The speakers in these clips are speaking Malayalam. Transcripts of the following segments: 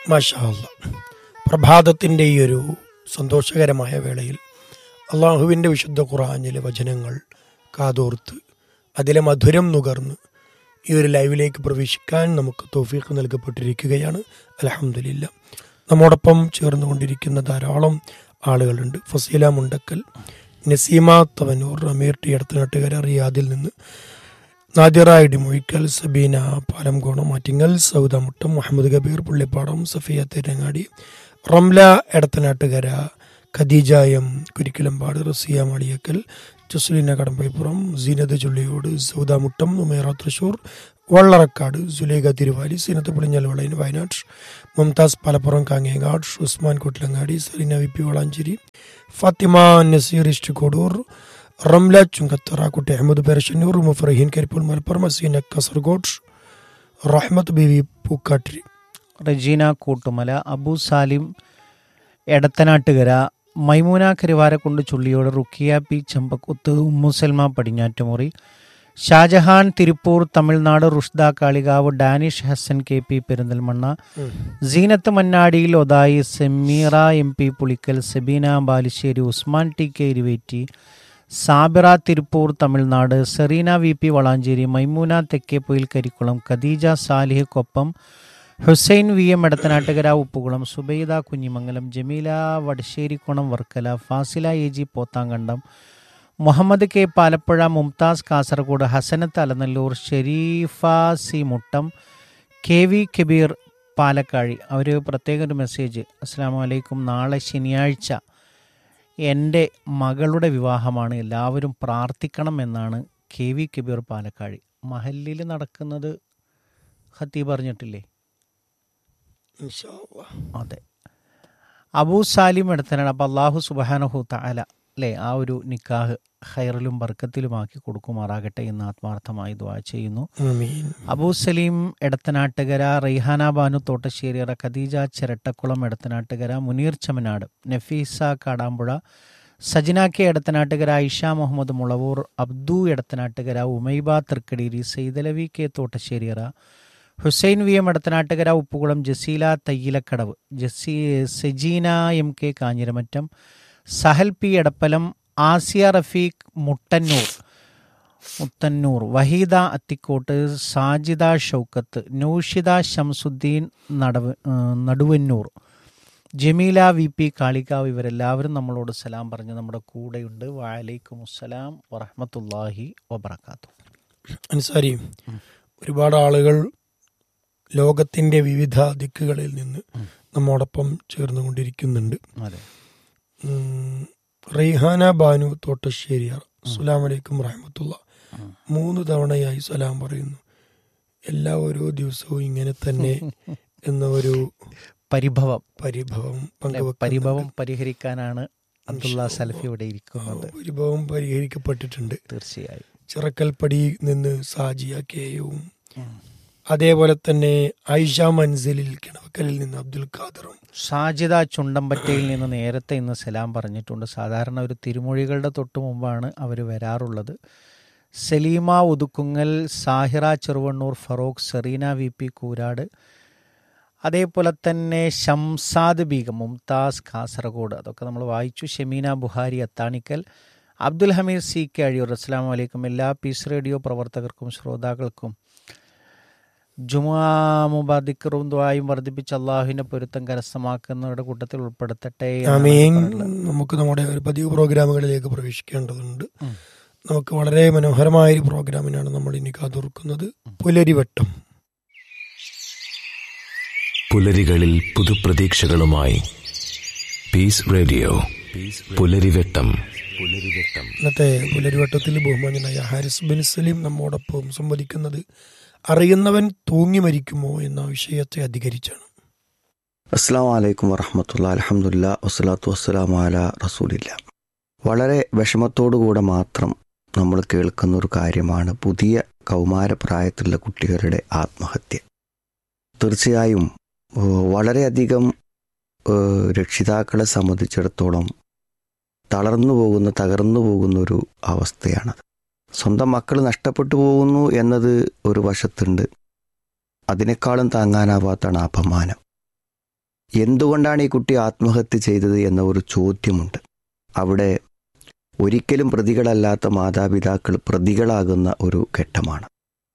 മാഷാല്ല പ്രഭാതത്തിൻ്റെ ഈ ഒരു സന്തോഷകരമായ വേളയിൽ അള്ളാഹുവിൻ്റെ വിശുദ്ധ ഖുറാനിലെ വചനങ്ങൾ കാതോർത്ത് അതിലെ മധുരം നുകർന്ന് ഈ ഒരു ലൈവിലേക്ക് പ്രവേശിക്കാൻ നമുക്ക് തോഫീക്ക് നൽകപ്പെട്ടിരിക്കുകയാണ് അലഹമില്ല നമ്മോടൊപ്പം ചേർന്നുകൊണ്ടിരിക്കുന്ന ധാരാളം ആളുകളുണ്ട് ഫസീല മുണ്ടക്കൽ നസീമ തവനൂർ അമീർ ടി അടുത്തനാട്ടുകര റിയാദിൽ നിന്ന് Nadira Idimozhikkal Sabeena Palamkonam Attingal Sauda Muttam Muhammad Kabeer Pullippadam Safiya Thirangadi Ramla Edathanattukara Khadeeja M Kurikkalambad Rasiya Maliyakkal Jasleena Kadampaippuram Seenath Chulliyode Sauda Muttam Umaira Thrissur Vallarakkad Suleikha Thiruvali Seenath Pulinjal Valayan Wayanad Mumtaz Palappuram Kanhangad Usman Kutlangadi Saleena V P Valanchery Fathima Naseer east Kodur Ramla Chungathara Kutty Ahammed Perassannur Mufaraheen Karipur Malappuram Aseena Kasaragod Rahmath Bivi Pookkattiri Rajeena Koottumala Abu Salim Edathanattukara Maimoona Karuvarakundu Chulliyode Rukkiya P Chambakkuth Ummusalma Padinjattumuri Shajahan Tiruppur Tamil Nadu Rushda Kalikavu Danish Hasan K P Perinthalmanna Seenath Mannadiyil Othayi Semeera M P Pulikkal Sebeena Balussery Usman T K Iruvetti Sabira Tiruppur Tamil Nadu Sereena V P Valanchery Maimoona Thekkepoyil Karikkulam Khadeeja Salih Koppam Hussain V M Edathanattukara Uppukulam Subaida Kunhimangalam Jameela Vadasserikkunam Varkala Fasila A G Pothankandam Muhammad K Palappuzha Mumtaz Kasaragod Hasanath Alanallur Sherifa C Muttam K V Kabeer Palakkazhi അവർ പ്രത്യേക ഒരു മെസ്സേജ് അസ്സാം വലൈക്കും നാളെ ശനിയാഴ്ച എൻ്റെ മകളുടെ വിവാഹമാണ് എല്ലാവരും പ്രാർത്ഥിക്കണം എന്നാണ് കെ വി കബീർ പാലക്കാഴി മഹല്ലിൽ നടക്കുന്നത് ഹത്തീബ് പറഞ്ഞിട്ടില്ലേ അതെ അബൂ സാലിം എടുത്തനാണ് അപ്പോൾ അള്ളാഹു സുബാനഹു താല അല്ലേ ആ ഒരു നിക്കാഹ് ഹൈറിലും ബർക്കത്തിലുമാക്കി കൊടുക്കുമാറാകട്ടെ എന്ന് ആത്മാർത്ഥമായി ദ്വാ ചെയ്യുന്നു ആമീൻ Abu Saleem Edathanattukara Raihana Banu Thottasseriyara Khadeeja Chirattakkulam Edathanattukara Muneer Chamanad Nafeesa Kadampuzha Sajina K Edathanattukara Aisha Muhammad Mulavoor Abdu Edathanattukara Umaiba Thrikkadeeri Saithalavi K Thottasseriyara Hussain V M Edathanattukara Uppukulam Jaseela Thayyilakkadavu Jasee Sejeena M K Kanjiramattam Sahal P Edappalam Asiya Rafeeq Muttannur Muthannur Waheeda Athikkott Sajida Shoukath Noushida Shamsuddin Nadavu Naduvannur Jameela V P Kalikavu ഇവരെല്ലാവരും നമ്മളോട് സലാം പറഞ്ഞ് നമ്മുടെ കൂടെയുണ്ട് വാലൈക്കും അസ്സലാം വറഹമത്തല്ലാഹി വബർക്കാത്തു അൻസാരി ഒരുപാട് ആളുകൾ ലോകത്തിന്റെ വിവിധ ദിക്കുകളിൽ നിന്ന് നമ്മോടൊപ്പം ചേർന്നുകൊണ്ടിരിക്കുന്നുണ്ട് അതെ ഉം, റെയ്ഹാന ബാനു തോട്ടശ്ശേരിയാർ അസ്സലാം വലൈക്കും റഹമത്തുള്ള മൂന്ന് തവണയായി സലാം പറയുന്നു എല്ലാ ഓരോ ദിവസവും ഇങ്ങനെ തന്നെ എന്ന ഒരു പരിഭവം പരിഭവം അല്ലെ? പങ്കുവെക്കുന്നുണ്ട്. പരിഭവം പരിഹരിക്കാനാണ് അബ്ദുള്ള സലഫി ഇവിടെ ഇരിക്കുന്നത് പരിഭവം പരിഹരിക്കപ്പെട്ടിട്ടുണ്ട് തീർച്ചയായും ചിറക്കൽപ്പടി നിന്ന് സാജിയ കെയും അതേപോലെ തന്നെ ഐഷ മൻസിലിൽ കിണവക്കലിൽ നിന്ന് അബ്ദുൽ ഖാദറും സാജിദ ചുണ്ടമ്പറ്റയിൽ നിന്ന് നേരത്തെ ഇന്ന് സലാം പറഞ്ഞിട്ടുണ്ട് സാധാരണ ഒരു തിരുമൊഴികളുടെ തൊട്ട് മുമ്പാണ് അവർ വരാറുള്ളത് സലീമ ഉതുക്കുങ്ങൽ സാഹിറ ചെറുവണ്ണൂർ ഫറൂഖ് സെറീന വി പി കൂരാട് അതേപോലെ തന്നെ ഷംസാദ് ബീഗം മുംതാസ് കാസർഗോഡ് അതൊക്കെ നമ്മൾ വായിച്ചു ഷെമീന ബുഹാരി അത്താണിക്കൽ അബ്ദുൽ ഹമീദ് സി കെ അഴിയൂർ അസ്സാം വലൈക്കും എല്ലാ പീസ് റേഡിയോ പ്രവർത്തകർക്കും ശ്രോതാക്കൾക്കും ജുമാ മുബാദിക്കറും ദ്വായും വർദ്ധിപ്പിച്ച് അള്ളാഹുവിന്റെ പൊരുത്തം കരസ്ഥമാക്കുന്നവരുടെ കൂട്ടത്തിൽ ഉൾപ്പെടുത്തട്ടെ എന്നാണ് ആമീൻ പറയാനുള്ളത്. നമുക്ക് നമ്മുടെ ഒരു പതിവ് പ്രോഗ്രാമുകളിലേക്ക് പ്രവേശിക്കേണ്ടതുണ്ട് നമുക്ക് വളരെ മനോഹരമായ ഒരു പ്രോഗ്രാമിനാണ് നമ്മൾ ഇനി കാതോർക്കുന്നത് പുലരിവട്ടം പുലരികളിൽ പുതുപ്രതീക്ഷകളുമായി പീസ് റേഡിയോ പുലരിവെട്ടം പുലരിവെട്ടം ഇന്നത്തെ പുലരിവട്ടത്തിൽ ബഹുമാന്യനായ ഹാരിസ് ബിൻ സലീം നമ്മോടൊപ്പം സംവദിക്കുന്നത് അറിയുന്നവൻ തൂങ്ങി മരിക്കുമോ എന്ന വിഷയത്തെ അധികരിച്ചാണ് അസ്സാം വലൈക്കും വറഹമത്തുള്ള അലഹമുല്ല വസ്സലാത്തു വസ്സലാം അല റസൂലില്ല വളരെ വിഷമത്തോടുകൂടെ മാത്രം നമ്മൾ കേൾക്കുന്ന ഒരു കാര്യമാണ് പുതിയ കൗമാരപ്രായത്തിലുള്ള കുട്ടികളുടെ ആത്മഹത്യ തീർച്ചയായും ഏഹ്, വളരെയധികം ഏഹ്, രക്ഷിതാക്കളെ സംബന്ധിച്ചിടത്തോളം തളർന്നു പോകുന്ന തകർന്നു പോകുന്ന ഒരു അവസ്ഥയാണത് സ്വന്തം മക്കൾ നഷ്ടപ്പെട്ടു പോകുന്നു എന്നത് ഒരു വശത്തുണ്ട് അതിനേക്കാളും താങ്ങാനാവാത്താണ് അപമാനം എന്തുകൊണ്ടാണ് ഈ കുട്ടി ആത്മഹത്യ ചെയ്തത് എന്ന ഒരു ചോദ്യമുണ്ട് അവിടെ ഒരിക്കലും പ്രതികളല്ലാത്ത മാതാപിതാക്കൾ പ്രതികളാകുന്ന ഒരു ഘട്ടമാണ്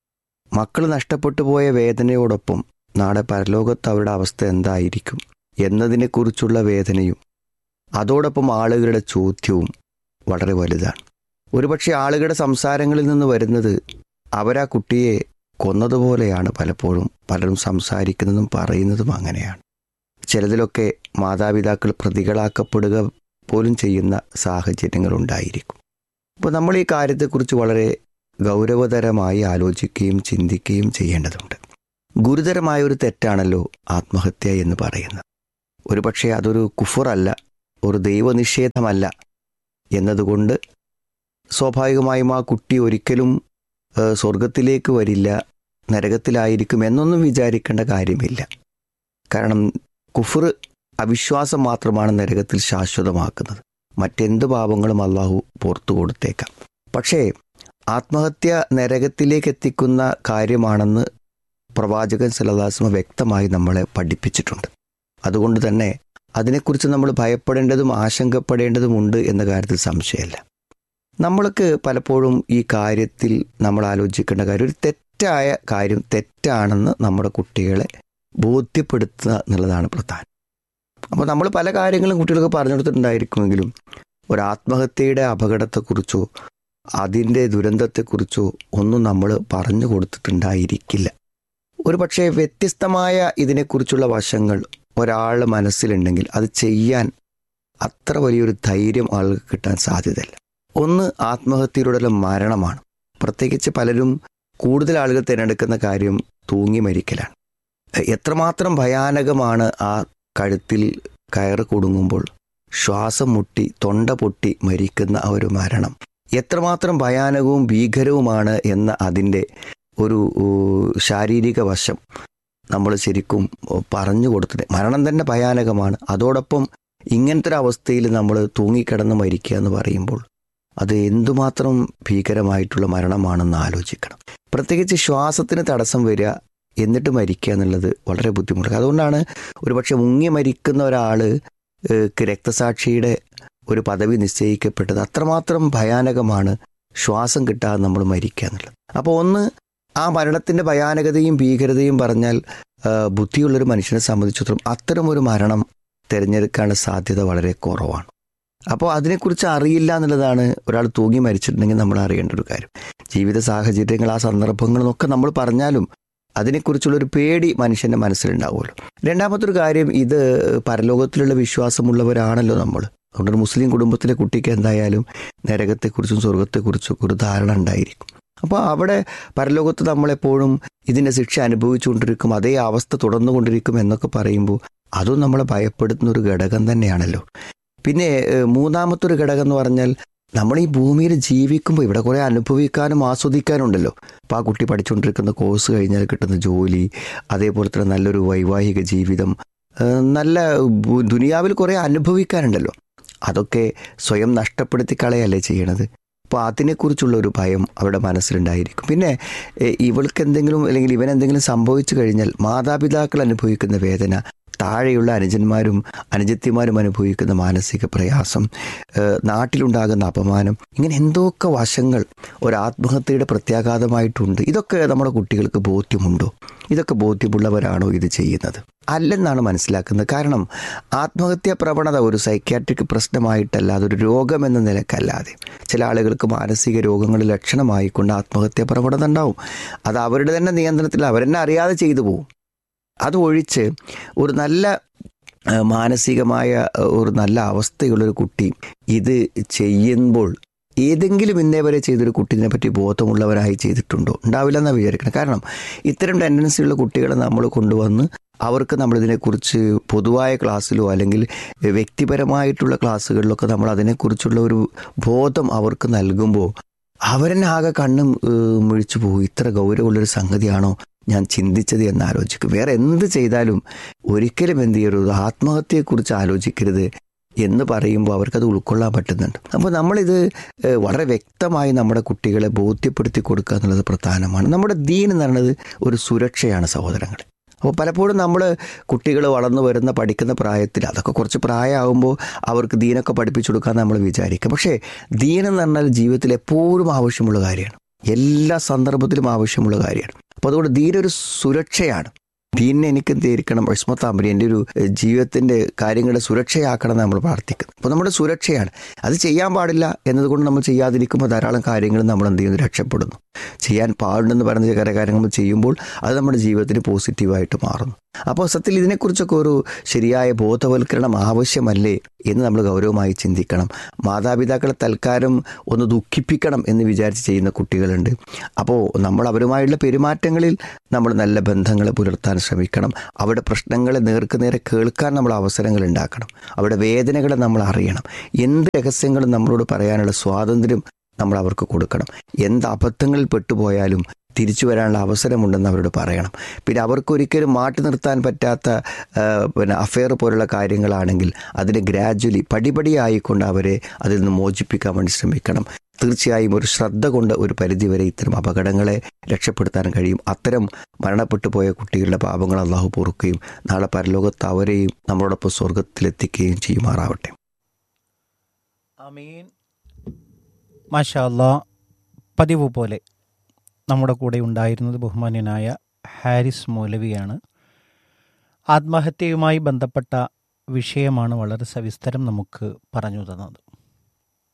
മക്കൾ നഷ്ടപ്പെട്ടു പോയ വേദനയോടൊപ്പം നാളെ പരലോകത്ത് അവരുടെ അവസ്ഥ എന്തായിരിക്കും എന്നതിനെക്കുറിച്ചുള്ള വേദനയും അതോടൊപ്പം ആളുകളുടെ ചോദ്യവും വളരെ വലുതാണ് ഒരുപക്ഷെ ആളുകളുടെ സംസാരങ്ങളിൽ നിന്ന് വരുന്നത് അവരാ കുട്ടിയെ കൊന്നതുപോലെയാണ് പലപ്പോഴും പലരും സംസാരിക്കുന്നതും പറയുന്നതും അങ്ങനെയാണ് ചിലതിലൊക്കെ മാതാപിതാക്കൾ പ്രതികളാക്കപ്പെടുക പോലും ചെയ്യുന്ന സാഹചര്യങ്ങൾ ഉണ്ടായിരിക്കും അപ്പോൾ നമ്മൾ ഈ കാര്യത്തെക്കുറിച്ച് വളരെ ഗൗരവതരമായി ആലോചിക്കുകയും ചിന്തിക്കുകയും ചെയ്യേണ്ടതുണ്ട് ഗുരുതരമായ ഒരു തെറ്റാണല്ലോ ആത്മഹത്യ എന്ന് പറയുന്നത് ഒരുപക്ഷെ അതൊരു കുഫറല്ല ഒരു ദൈവനിഷേധമല്ല എന്നതുകൊണ്ട് സ്വാഭാവികമായും ആ കുട്ടി ഒരിക്കലും ഏഹ്, സ്വർഗത്തിലേക്ക് വരില്ല നരകത്തിലായിരിക്കും എന്നൊന്നും വിചാരിക്കേണ്ട കാര്യമില്ല കാരണം കുഫർ അവിശ്വാസം മാത്രമാണ് നരകത്തിൽ ശാശ്വതമാക്കുന്നത് മറ്റെന്ത് പാപങ്ങളും അള്ളാഹു പുറത്തു കൊടുത്തേക്കാം പക്ഷേ ആത്മഹത്യ നരകത്തിലേക്ക് എത്തിക്കുന്ന കാര്യമാണെന്ന് പ്രവാചകൻ സലദാസ്മ വ്യക്തമായി നമ്മളെ പഠിപ്പിച്ചിട്ടുണ്ട് അതുകൊണ്ട് തന്നെ അതിനെക്കുറിച്ച് നമ്മൾ ഭയപ്പെടേണ്ടതും ആശങ്കപ്പെടേണ്ടതുമുണ്ട് എന്ന കാര്യത്തിൽ സംശയമില്ല നമ്മൾക്ക് പലപ്പോഴും ഈ കാര്യത്തിൽ നമ്മൾ ആലോചിക്കേണ്ട കാര്യം ഒരു തെറ്റായ കാര്യം തെറ്റാണെന്ന് നമ്മുടെ കുട്ടികളെ ബോധ്യപ്പെടുത്തുക എന്നുള്ളതാണ് പ്രധാനം അപ്പോൾ നമ്മൾ പല കാര്യങ്ങളും കുട്ടികൾക്ക് പറഞ്ഞു കൊടുത്തിട്ടുണ്ടായിരിക്കുമെങ്കിലും ഒരു ആത്മഹത്യയുടെ അപകടത്തെക്കുറിച്ചോ അതിൻ്റെ ദുരന്തത്തെക്കുറിച്ചോ ഒന്നും നമ്മൾ പറഞ്ഞു കൊടുത്തിട്ടുണ്ടായിരിക്കില്ല ഒരു പക്ഷേ വ്യത്യസ്തമായ ഇതിനെക്കുറിച്ചുള്ള വശങ്ങൾ ഒരാളുടെ മനസ്സിലുണ്ടെങ്കിൽ അത് ചെയ്യാൻ അത്ര വലിയൊരു ധൈര്യം ആൾക്ക് കിട്ടാൻ സാധ്യതയില്ല ഒന്ന് ആത്മഹത്യയിലൂടെയുള്ള മരണമാണ് പ്രത്യേകിച്ച് പലരും കൂടുതൽ ആളുകൾ തിരഞ്ഞെടുക്കുന്ന കാര്യം തൂങ്ങി മരിക്കലാണ് എത്രമാത്രം ഭയാനകമാണ് ആ കഴുത്തിൽ കയറ് കുടുങ്ങുമ്പോൾ ശ്വാസം മുട്ടി തൊണ്ട പൊട്ടി മരിക്കുന്ന ആ ഒരു മരണം എത്രമാത്രം ഭയാനകവും ഭീകരവുമാണ് എന്ന അതിൻ്റെ ഒരു ഊ, ശാരീരിക വശം നമ്മൾ ശരിക്കും പറഞ്ഞു കൊടുത്തിട്ട് മരണം തന്നെ ഭയാനകമാണ് അതോടൊപ്പം ഇങ്ങനത്തെ ഒരു അവസ്ഥയിൽ നമ്മൾ തൂങ്ങിക്കിടന്ന് മരിക്കുക എന്ന് പറയുമ്പോൾ അത് എന്തുമാത്രം ഭീകരമായിട്ടുള്ള മരണമാണെന്ന് ആലോചിക്കണം പ്രത്യേകിച്ച് ശ്വാസത്തിന് തടസ്സം വരിക എന്നിട്ട് മരിക്കുക എന്നുള്ളത് വളരെ ബുദ്ധിമുട്ടാണ് അതുകൊണ്ടാണ് ഒരുപക്ഷെ മുങ്ങി മരിക്കുന്ന ഒരാൾ രക്തസാക്ഷിയുടെ ഒരു പദവി നിശ്ചയിക്കപ്പെട്ടത് അത്രമാത്രം ഭയാനകമാണ് ശ്വാസം കിട്ടാതെ നമ്മൾ മരിക്കുക എന്നുള്ളത് അപ്പോൾ ഒന്ന് ആ മരണത്തിൻ്റെ ഭയാനകതയും ഭീകരതയും പറഞ്ഞാൽ ആ, ബുദ്ധിയുള്ളൊരു മനുഷ്യനെ സംബന്ധിച്ചിടത്തോളം അത്തരം ഒരു മരണം തിരഞ്ഞെടുക്കാനുള്ള സാധ്യത വളരെ കുറവാണ് അപ്പോൾ അതിനെക്കുറിച്ച് അറിയില്ല എന്നുള്ളതാണ് ഒരാൾ തൂങ്ങി മരിച്ചിട്ടുണ്ടെങ്കിൽ നമ്മൾ അറിയേണ്ട ഒരു കാര്യം ജീവിത സാഹചര്യങ്ങൾ ആ സന്ദർഭങ്ങളൊക്കെ നമ്മൾ പറഞ്ഞാലും അതിനെക്കുറിച്ചുള്ളൊരു പേടി മനുഷ്യൻ്റെ മനസ്സിലുണ്ടാവുമല്ലോ രണ്ടാമത്തൊരു കാര്യം ഇത് പരലോകത്തിലുള്ള വിശ്വാസമുള്ളവരാണല്ലോ നമ്മൾ അതുകൊണ്ട് ഒരു മുസ്ലിം കുടുംബത്തിലെ കുട്ടിക്ക് എന്തായാലും നരകത്തെക്കുറിച്ചും സ്വർഗത്തെക്കുറിച്ചും ഒരു ധാരണ ഉണ്ടായിരിക്കും അപ്പോൾ അവിടെ പരലോകത്ത് നമ്മളെപ്പോഴും ഇതിൻ്റെ ശിക്ഷ അനുഭവിച്ചുകൊണ്ടിരിക്കും അതേ അവസ്ഥ തുടർന്നുകൊണ്ടിരിക്കും എന്നൊക്കെ പറയുമ്പോൾ അതും നമ്മളെ ഭയപ്പെടുത്തുന്ന ഒരു ഘടകം തന്നെയാണല്ലോ പിന്നെ ഏഹ്, മൂന്നാമത്തെ ഒരു ഘടകം എന്ന് പറഞ്ഞാൽ നമ്മൾ ഈ ഭൂമിയിൽ ജീവിക്കുമ്പോൾ ഇവിടെ കുറേ അനുഭവിക്കാനും ആസ്വദിക്കാനും ഉണ്ടല്ലോ അപ്പോൾ ആ കുട്ടി പഠിച്ചുകൊണ്ടിരിക്കുന്ന കോഴ്സ് കഴിഞ്ഞാൽ കിട്ടുന്ന ജോലി അതേപോലെ തന്നെ നല്ലൊരു വൈവാഹിക ജീവിതം ഏഹ്, നല്ല ഭൂ- ദുനിയാവിൽ കുറേ അനുഭവിക്കാനുണ്ടല്ലോ അതൊക്കെ സ്വയം നഷ്ടപ്പെടുത്തി കളയല്ലേ ചെയ്യണത് അപ്പോൾ അതിനെക്കുറിച്ചുള്ള ഒരു ഭയം അവരുടെ മനസ്സിലുണ്ടായിരിക്കും പിന്നെ ഏഹ്, ഇവൾക്ക് എന്തെങ്കിലും അല്ലെങ്കിൽ ഇവൻ എന്തെങ്കിലും സംഭവിച്ചു കഴിഞ്ഞാൽ മാതാപിതാക്കൾ അനുഭവിക്കുന്ന വേദന താഴെയുള്ള അനുജന്മാരും അനുജത്തിമാരും അനുഭവിക്കുന്ന മാനസിക പ്രയാസം ഏഹ്, നാട്ടിലുണ്ടാകുന്ന അപമാനം ഇങ്ങനെ എന്തൊക്കെ വശങ്ങൾ ഒരു ആത്മഹത്യയുടെ പ്രത്യാഘാതമായിട്ടുണ്ട് ഇതൊക്കെ നമ്മുടെ കുട്ടികൾക്ക് ബോധ്യമുണ്ടോ ഇതൊക്കെ ബോധ്യമുള്ളവരാണോ ഇത് ചെയ്യുന്നത് അല്ലെന്നാണ് മനസ്സിലാക്കുന്നത് കാരണം ആത്മഹത്യാ പ്രവണത ഒരു സൈക്യാട്രിക് പ്രശ്നമായിട്ടല്ല അതൊരു രോഗം എന്ന നിലക്കല്ലാതെ ചില ആളുകൾക്ക് മാനസിക രോഗങ്ങൾ ലക്ഷണമായിക്കൊണ്ട് ആത്മഹത്യാ പ്രവണത ഉണ്ടാവും അത് അവരുടെ തന്നെ നിയന്ത്രണത്തിൽ അവരെന്നെ അറിയാതെ ചെയ്തു പോകും അത് ഒഴിച്ച് ഒരു നല്ല ആ, മാനസികമായ ആ, ഒരു നല്ല അവസ്ഥയുള്ളൊരു കുട്ടി ഇത് ചെയ്യുമ്പോൾ ഏതെങ്കിലും ഇന്നേ വരെ ചെയ്തൊരു കുട്ടീനെ പറ്റി ബോധമുള്ളവരായി ചെയ്തിട്ടുണ്ടോ ഉണ്ടാവില്ല എന്നാണ് വിചാരിക്കണം കാരണം ഇത്തരം ടെൻഡൻസിയുള്ള കുട്ടികളെ നമ്മൾ കൊണ്ടുവന്ന് അവർക്ക് നമ്മളിതിനെക്കുറിച്ച് പൊതുവായ ക്ലാസ്സിലോ അല്ലെങ്കിൽ വ്യക്തിപരമായിട്ടുള്ള ക്ലാസ്സുകളിലൊക്കെ നമ്മൾ അതിനെക്കുറിച്ചുള്ള ഒരു ബോധം അവർക്ക് നൽകുമ്പോൾ അവരെന്നെ ആകെ കണ്ണും ഏഹ്, മുഴിച്ചു പോകും ഇത്ര ഗൗരവമുള്ളൊരു സംഗതിയാണോ ഞാൻ ചിന്തിച്ചത് എന്ന് ആലോചിക്കും വേറെ എന്ത് ചെയ്താലും ഒരിക്കലും എന്ത് ചെയ്യരുത് ആത്മഹത്യയെക്കുറിച്ച് ആലോചിക്കരുത് എന്ന് പറയുമ്പോൾ അവർക്കത് ഉൾക്കൊള്ളാൻ പറ്റുന്നുണ്ട് അപ്പോൾ നമ്മളിത് ഏഹ്, വളരെ വ്യക്തമായി നമ്മുടെ കുട്ടികളെ ബോധ്യപ്പെടുത്തി കൊടുക്കുക എന്നുള്ളത് പ്രധാനമാണ് നമ്മുടെ ദീൻ എന്ന് പറയുന്നത് ഒരു സുരക്ഷയാണ് സഹോദരങ്ങൾ അപ്പോൾ പലപ്പോഴും നമ്മൾ കുട്ടികൾ വളർന്നു വരുന്ന പഠിക്കുന്ന പ്രായത്തിൽ അതൊക്കെ കുറച്ച് പ്രായമാകുമ്പോൾ അവർക്ക് ദീനൊക്കെ പഠിപ്പിച്ചു കൊടുക്കാൻ നമ്മൾ വിചാരിക്കും പക്ഷേ ദീനെന്ന് പറഞ്ഞാൽ ജീവിതത്തിൽ എപ്പോഴും ആവശ്യമുള്ള കാര്യമാണ് എല്ലാ സന്ദർഭത്തിലും ആവശ്യമുള്ള കാര്യമാണ് അപ്പോൾ അതുകൊണ്ട് ദീനൊരു സുരക്ഷയാണ് ദീനിനെ എനിക്ക് തീർക്കണം ഇസ്മത്താമ്പരി എൻ്റെ ഒരു എഹ്, ജീവിതത്തിൻ്റെ കാര്യങ്ങളുടെ സുരക്ഷയാക്കണം എന്ന് നമ്മൾ പ്രാർത്ഥിക്കുന്നത് അപ്പോൾ നമ്മുടെ സുരക്ഷയാണ് അത് ചെയ്യാൻ പാടില്ല എന്നതുകൊണ്ട് നമ്മൾ ചെയ്യാതിരിക്കുമ്പോൾ ധാരാളം കാര്യങ്ങൾ നമ്മൾ എന്ത് ചെയ്യുന്നു രക്ഷപ്പെടുന്നു ചെയ്യാൻ പാടുണ്ടെന്ന് പറയുന്ന ചില കാര്യങ്ങൾ നമ്മൾ ചെയ്യുമ്പോൾ അത് നമ്മുടെ ജീവിതത്തിന് പോസിറ്റീവായിട്ട് മാറുന്നു അപ്പോൾ സത്യത്തിൽ ഇതിനെക്കുറിച്ചൊക്കെ ഒരു ശരിയായ ബോധവൽക്കരണം ആവശ്യമല്ലേ എന്ന് നമ്മൾ ഗൗരവമായി ചിന്തിക്കണം മാതാപിതാക്കളെ തൽക്കാലം ഒന്ന് ദുഃഖിപ്പിക്കണം എന്ന് വിചാരിച്ച് ചെയ്യുന്ന കുട്ടികളുണ്ട് അപ്പോൾ നമ്മൾ അവരുമായുള്ള പെരുമാറ്റങ്ങളിൽ നമ്മൾ നല്ല ബന്ധങ്ങൾ പുലർത്താൻ ശ്രമിക്കണം അവരുടെ പ്രശ്നങ്ങളെ നേർക്ക് നേരെ കേൾക്കാൻ നമ്മൾ അവസരങ്ങൾ ഉണ്ടാക്കണം അവരുടെ വേദനകളെ നമ്മൾ അറിയണം എന്ത് രഹസ്യങ്ങളും നമ്മളോട് പറയാനുള്ള സ്വാതന്ത്ര്യം നമ്മൾ അവർക്ക് കൊടുക്കണം എന്ത് അബദ്ധങ്ങളിൽ പെട്ടുപോയാലും തിരിച്ചു വരാനുള്ള അവസരമുണ്ടെന്ന് അവരോട് പറയണം പിന്നെ അവർക്കൊരിക്കലും മാറ്റി നിർത്താൻ പറ്റാത്ത ആ, പിന്നെ അഫെയർ പോലുള്ള കാര്യങ്ങളാണെങ്കിൽ അതിനെ ഗ്രാജ്വലി പടിപടിയായിക്കൊണ്ട് അവരെ അതിൽ നിന്ന് മോചിപ്പിക്കാൻ വേണ്ടി ശ്രമിക്കണം തീർച്ചയായും ഒരു ശ്രദ്ധ കൊണ്ട് ഒരു പരിധിവരെ ഇത്തരം അപകടങ്ങളെ രക്ഷപ്പെടുത്താൻ കഴിയും അത്തരം മരണപ്പെട്ടു പോയ കുട്ടികളുടെ പാപങ്ങൾ അള്ളാഹു പൊറുക്കുകയും നാളെ പരലോകത്ത് അവരെയും നമ്മളോടൊപ്പം സ്വർഗത്തിലെത്തിക്കുകയും ചെയ്യുമാറാവട്ടെ അമീൻ മാഷാ അല്ലാ പതിവ് പോലെ നമ്മുടെ കൂടെ ഉണ്ടായിരുന്നത് ബഹുമാന്യനായ ഹാരിസ് മൗലവിയാണ് ആത്മഹത്യയുമായി ബന്ധപ്പെട്ട വിഷയമാണ് വളരെ സവിസ്തരം നമുക്ക് പറഞ്ഞു തന്നത്